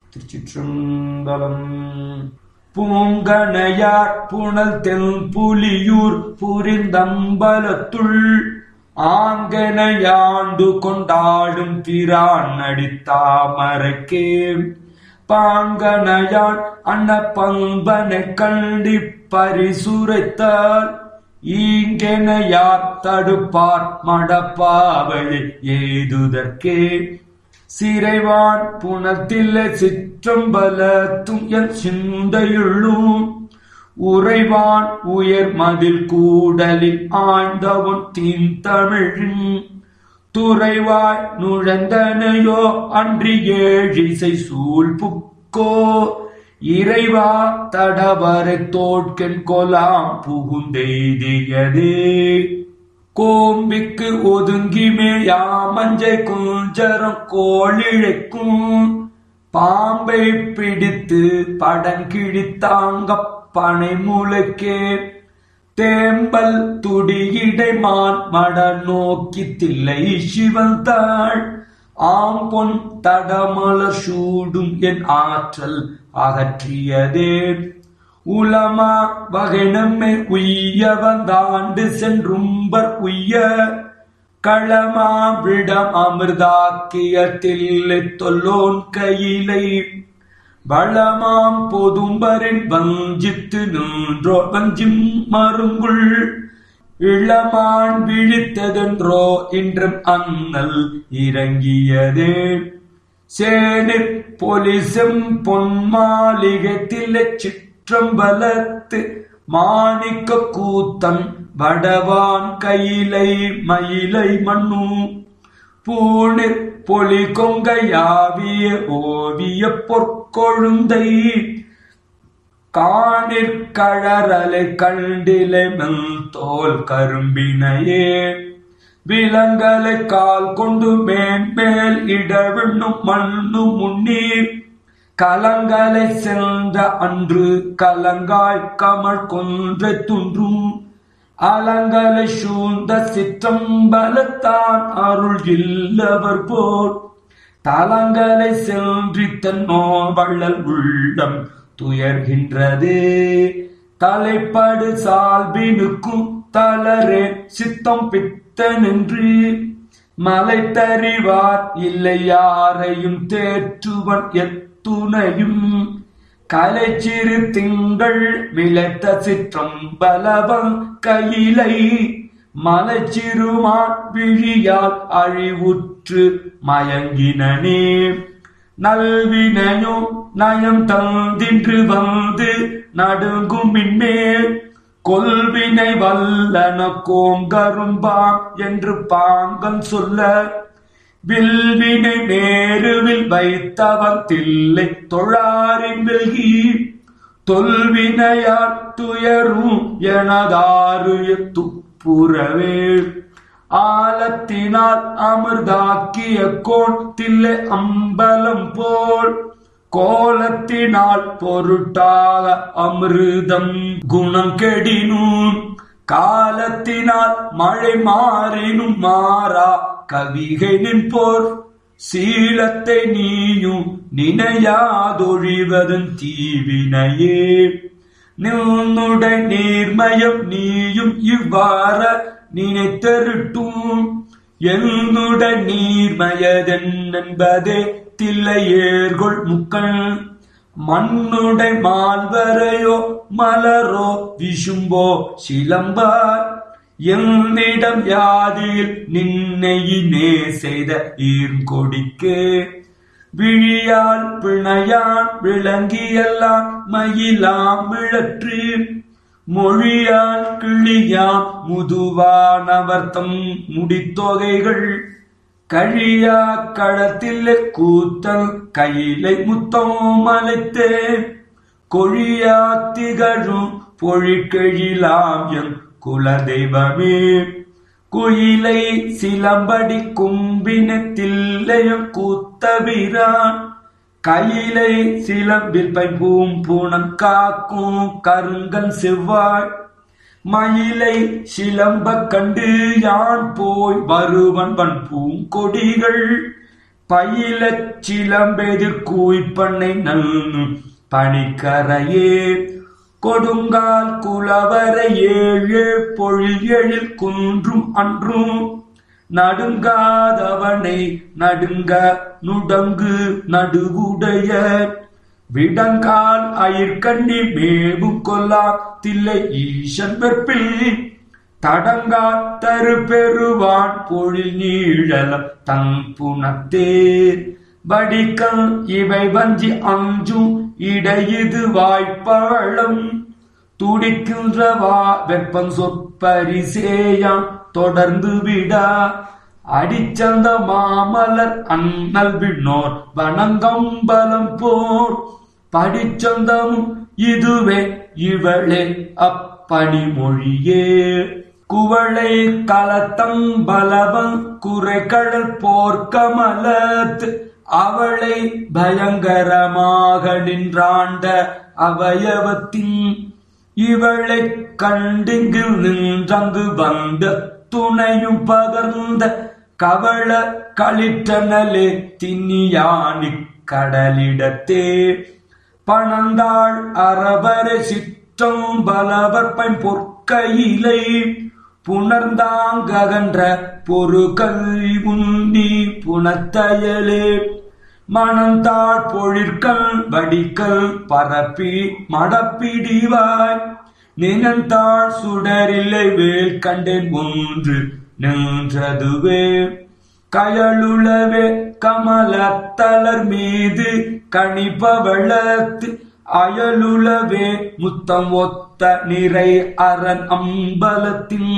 திருச்சிற்றம்பலம் பூங்கனையார் புனல் தென் புலியூர் புரிந்தம்பலத்துள் ஆங்கனையாண்டு கொண்டாடும் பிரான் நடித்தாமரைக்கே பாங்கனையான் அன்ன பம்பனை கண்டி பரிசுரைத்தால் ஈங்கெனையார் தடுப்பார் மடப்பாவழி ஏதுதற்கே சிறைவான் புனத்தில்ல சிற்றம்பலத்தும் என் சிந்தையுள்ளும் உறைவான் உயர் மதில் கூடலில் ஆழ்ந்தவன் தீந்தமிழின் துறைவாய் நுழைந்தனையோ அன்றி ஏழிசை சூழ் புக்கோ இறைவா தடவரை தோட்கன் கொலாம் புகுந்தெய்தியதே கோம்பிக்கு ஒதுங்கிமே யாமஞ்சை குஞ்சரம் கோழிழைக்கும் பாம்பை பிடித்து படங்கிழித்தாங்க பனை முளைக்கே தேம்பல் துடியிடைமான் மட நோக்கி தில்லை சிவந்தாள் ஆம் பொன் தடமலர் சூடும் என் ஆற்றல் அகற்றியதே உலமா வகை நம்மை உய்ய வந்தாண்டு சென்றும்பர் உய்ய களமா விடம் அமிர்தாக்கிய தில்லை தொல்லோன் கையிலை வளமாம் பொதும்பரின் வஞ்சித்து நின்றோ வஞ்சிம் மருங்குள் இளமான் விழித்ததென்றோ இன்றும் அண்ணல் இறங்கியதே சேனிற் பொலிசும் பொன்மாளிகத்திலே சிற்றம்பலத்து மாணிக்க கூத்தன் வடவான் கையிலை மயிலை மண்ணு பூணிற் பொலி கொங்கையாவிய ஓவிய பொற்கொழுந்தை காணிற்கழறலை கண்டிலை மெல்தோல் கரும்பினையே விலங்கலை கால் கொண்டு மேன்மேல் இடவிண்ணும் மண்ணு முன்னீர் கலங்கலை சென்ற அன்று கலங்காய் கமல் கொன்றை துன்றும் அலங்கலை சூழ்ந்த சிற்றம்பலத்தான் அருள் இல்லவர் போல் தலங்களை சென்றித்தன்னோ வள்ளல் உள்ளம் துயர்கின்றது தலைப்படு சால்பினுக்கும் தளரே சித்தம் பித்தனென்று மலை தறிவார் இல்லை யாரையும் தேற்றுவன் எத்துணையும் கலைச்சிறு திங்கள் விளைத்த சிற்றம் பலவம் கையிலை மலைச்சிறுமான் விழியால் அழிவுற்று மயங்கினனே நல்வினையோ நயம் தந்தின்று வந்து நடுங்கும் மின்மேல் கொல்வினை வல்லன கோங்கரும்பாம் என்று பாங்கன் சொல்ல வில்வினை நேருவில் வைத்தவன் தில்லை தொழாரின் வெல்கி தொல்வினையார் துயரும் எனதாறு துப்புரவே ஆலத்தினால் அமிர்தாக்கிய கோன் தில்லை அம்பலம் போல் கோலத்தினால் பொருட்டாக அமிர்தம் குணம் கெடினும் காலத்தினால் மழை மாறினும் மாறா கவிகை நின்போர் சீலத்தை நீயும் நினையாதொழிவதன் தீவினையே நின்னுடை நீர்மயம் நீயும் இவ்வாற நினைத்தருட்டும் என்னுட நீர்மயதென்பதே தில்லையேர்கொள் முக்கள் மண்ணுடை மால்வரையோ மலரோ விசும்போ சிலம்பார் என்னிடம் யாதில் நின்னையினே செய்த ஈர்கொடிக்கே விழியால் பிணையான் விளங்கியெல்லாம் மயிலாம் விழற்று மொழியால் கிளியாம் முதுவானவர்த்தம் முடித்தொகைகள் கழியா களத்தில் கூத்தல் கையிலை முத்தம் மலைத்தே கொழியா திகழும் பொழிக்கெழிலாம் என் குலதெய்வமே குயிலை சிலம்படி கும்பினத்தில்லையும் கூத்தபிரான் கையிலை சிலம்பில் பைம்பூம் பூனம் காக்கும் கருங்கன் செவ்வாய் மயிலை சிலம்ப கண்டு யான் போய் வருவன் வன் பூங்கொடிகள் பயிலச் சிலம்பெதிர் கூய்ப்பண்ணை நல்னு பனிக்கரையே கொடுங்கால் குலவரை ஏழு பொழில் எழில் குன்றும் அன்றும் நடுங்காதவனை நடுங்க நுடங்கு நடுவுடைய விடங்கால் அயிர்கண்ணி மேவும் கொல்லா தில்லை ஈசன் வெற்பில் தடங்கால் தரு பெருவான் பொழில் நீழலம் தங்குணத்தேர் வடிக்கல் இவை வஞ்சி அஞ்சும் இடையுது வாய்ப்பவளம் துடிக்கின்ற வா வெப்பம் சொற்பரிசேயான் தொடர்ந்து விடா அடிச்சந்த மாமலர் அண்ணல் விண்ணோர் வணங்கம்பலம் போர் படிச்சந்தமும் இதுவே இவளே அப்படி மொழியே குவளை கலத்தம் பலவம் குறைகடல் போர்க்கமலத் அவளை பயங்கரமாக நின்றாண்ட அவயவத்தின் இவளை கண்டிங்கு நின்றங்கு வந்த துணையும் பகர்ந்த கவள களிற்றனலே தின்னியானி கடலிடத்தே பணந்தாள் அறவரை சிற்றம் பலவற்பை பொற்கையிலை புணர்ந்தாங்ககன்ற பொறுகள் உன்னி புனத்தயலே மணந்தாள் பொழிற்கள் வடிக்கல் பரப்பி மடப்பிடிவாய் நினந்தாள் சுடரில்லை வேல் கண்டேன் ஒன்று நின்றதுவே கயலுளவே கமலத்தளர் மீது கணிப்பவளத்து அயலுளவே முத்தம் ஒத்த நிறை அரண் அம்பலத்தின்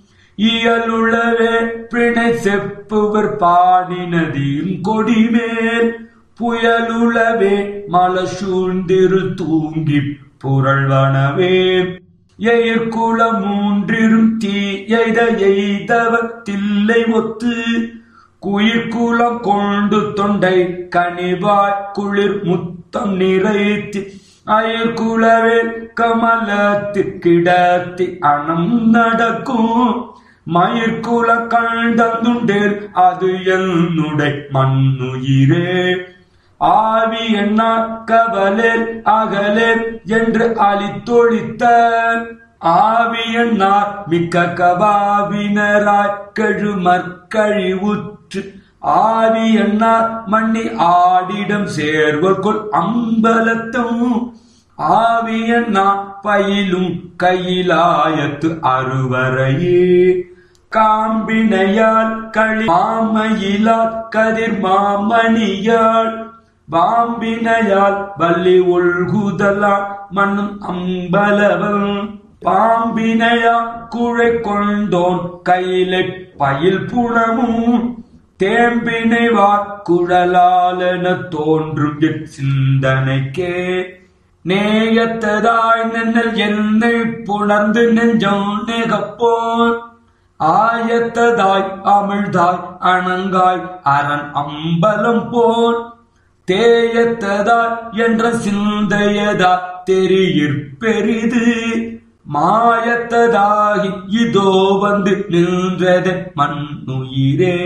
இயலுளவே பிணை செப்புவர் பாடினதின் கொடிமேல் புயலுளவே மல சூழ்ந்திரு தூங்கி புரள்வனவே எயிர்குல மூன்றிரும் தீ எய்த எய்தவர் தில்லை ஒத்து குயிர்குலம் கொண்டு தொண்டை கனிவாய் குளிர் முத்தம் நிறைத்து அயர்குலவே கமலத்திற்கிடத்தி அணம் நடக்கும் மயிர்குல கண்டந்துண்டேல் அது என்னுடை மண்ணுயிரே ஆவி என்னா கவலேல் அகலேல் என்று அழித்தொழித்த ஆவியன்னார் மிக்க கபாவினராய் கெழுமற்கழிவுற்று ஆவியன்னார் மண்ணி ஆடிடம் சேர்வர்கொள் அம்பலத்தும் ஆவியன்னா பயிலும் கையிலாயத்து அறுவரையே காம்பினையால் களி மாமையிலால் கதிர் மாமணியால் பாம்பினையால் வள்ளி ஒழ்குதலால் மண்ணும் அம்பலவன் பாம்பினையா குழை கொண்டோன் கையிலை பயில் புணமும் தேம்பினை வாக்குழலாலென தோன்றும் என் சிந்தனைக்கே நேயத்ததாய் நின்னல் என்னை புணர்ந்து நெஞ்சம் நேகப்போன் ஆயத்ததாய் அமிழ்தாய் அணங்காய் அரண் அம்பலம் போல் தேயத்ததாய் என்ற சிந்தையதா தெரியிற் பெரிது மாயத்ததாகி இதோ வந்து நின்றது மண்ணுயிரே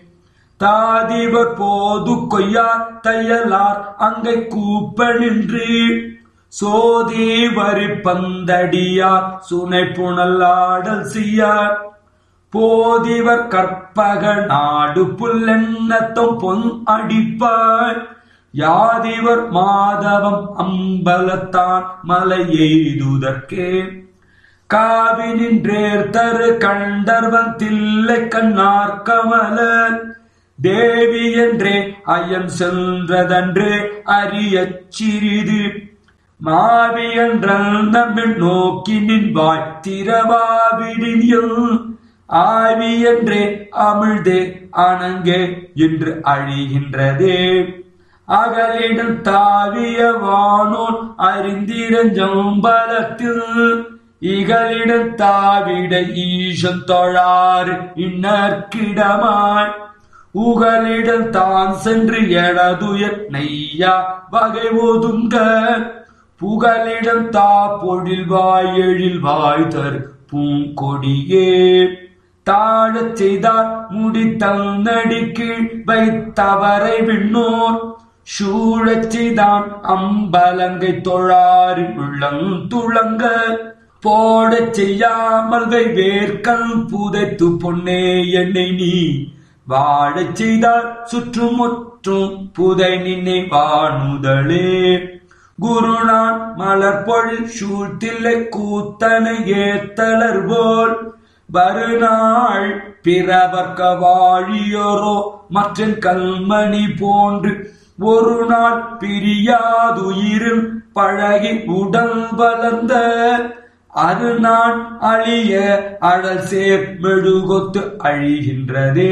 தாதிவர் போது கொய்யார் தையலார் அங்கை கூப்ப நின்று சோதி வரி பந்தடியார் சுனை புனலாடல் செய்யார் போதிவர் கற்பக நாடு புல்லெண்ணத்தம் பொன் அடிப்பார் யாதிவர் மாதவம் அம்பலத்தான் மலை எய்துதற்கே காவி நின்றேர் தரு கண்டர்வன் தில்லை கண்ணார் கமலன் தேவி என்றே ஐயம் சென்றதன்றே அறியச் சிறிது மாவி என்றல் நம்மில் நோக்கி நின்பாய் திரவாவிடியும் ஆவி என்றே அமிழ்தே அணங்கே என்று அழிகின்றதே அகலிடம் தாவிய வானோன் அறிந்திரஞ்சம்பலத்தில் இகலிடம் தாவிட ஈசன் தொழாறு இன்னற்கிடமாய் உகலிடம் தான் சென்று எனதுயர் நெய்யா வகை ஒதுங்க புகலிடம் தா பொழில் வாய் எழில் வாய் தரு பூங்கொடியே தாழச் செய்தார் முடித்தல் நடிக்கீழ் வைத்தவரை விண்ணோர் சூழச் செய்தான் அம்பலங்கை தொழாரின் உள்ளந்துளங்க போடச் செய்யாமல் வேர்க்கல் புதைத்து பொன்னே என்னை நீ வாழச் செய்தார் சுற்றுமுற்றும் புதை நின்னை வாணுதலே குருநான் மலர்பொழில் சூழ்த்தில்லை கூத்தனை ஏத்தலர் போல் வருநாள் பிறவர்க்க வாழியோரோ மற்ற கல்மணி போன்று ஒரு நாள் பிரியாதுயிரும் பழகி உடல் வளர்ந்த அது நான் அழிய அழல் சேர் மெழுகொத்து அழிகின்றதே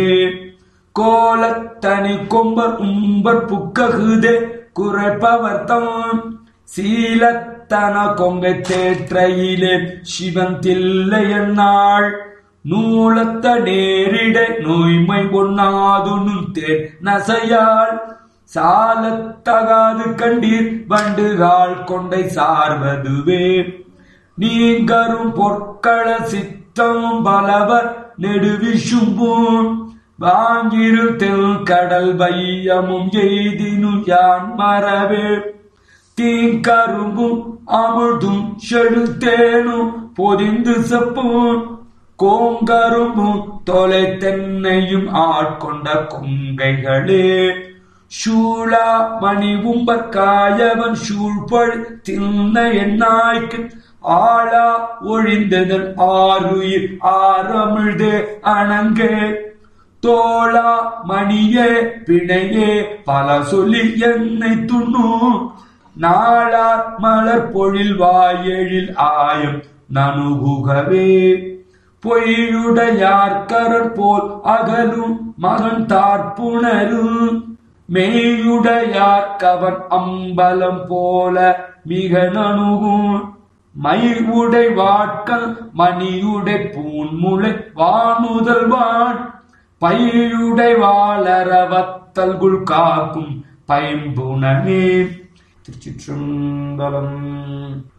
கோலத்தனி கொம்பர் உம்பர் புக்ககுதே குறைப்பவர் தான் சீலத்தன கொங்கை தேற்றையிலே சிவன் தில்லை என்னாள் நூலத்த நேரிட நோய்மை ஒண்ணாதுனும் தேர் நசையாள் சாலத்தகாது கண்டீர் வண்டுகால் கொண்டை சார்வதுவே நீங்கரும் பொற்கள சித்தம் பலவர் நெடுவிசும்பும் வாங்கிரு தெல் கடல் வையமும் எய்தினும் யான் மறவே தீங்கரும்பும் அமுழ்தும் செழுத்தேனும் பொதிந்து செப்பும் கோங்கரும்பும் தொலை தென்னையும் ஆட்கொண்ட கொங்கைகளே சூழா மணி உம்பர் காயவன் சூழ்பழ் தின்ன எண்ணாய்க்கு ஆளா ஒழிந்ததன் ஆறுயிர் ஆரமிழ்தே அணங்கே தோளா மணியே பிணையே பல சொல்லி என்னை துண்ணும் நாளார் மலர் பொழில் வாயெழில் ஆயம் நனுகுகவே பொய்யுடையார்கரர் போல் அகலும் மகன் தார்ப்புணரும் மெய்யுடையார் கவன் அம்பலம் போல மிக நணுகும் மயில் உடை வாட்கள் மணியுடை பூன்முளை வானுதல்வான் பையுடை வாளரவத்தல்குள் காக்கும் பைம்புணமே திருச்சிற்றம்பலம்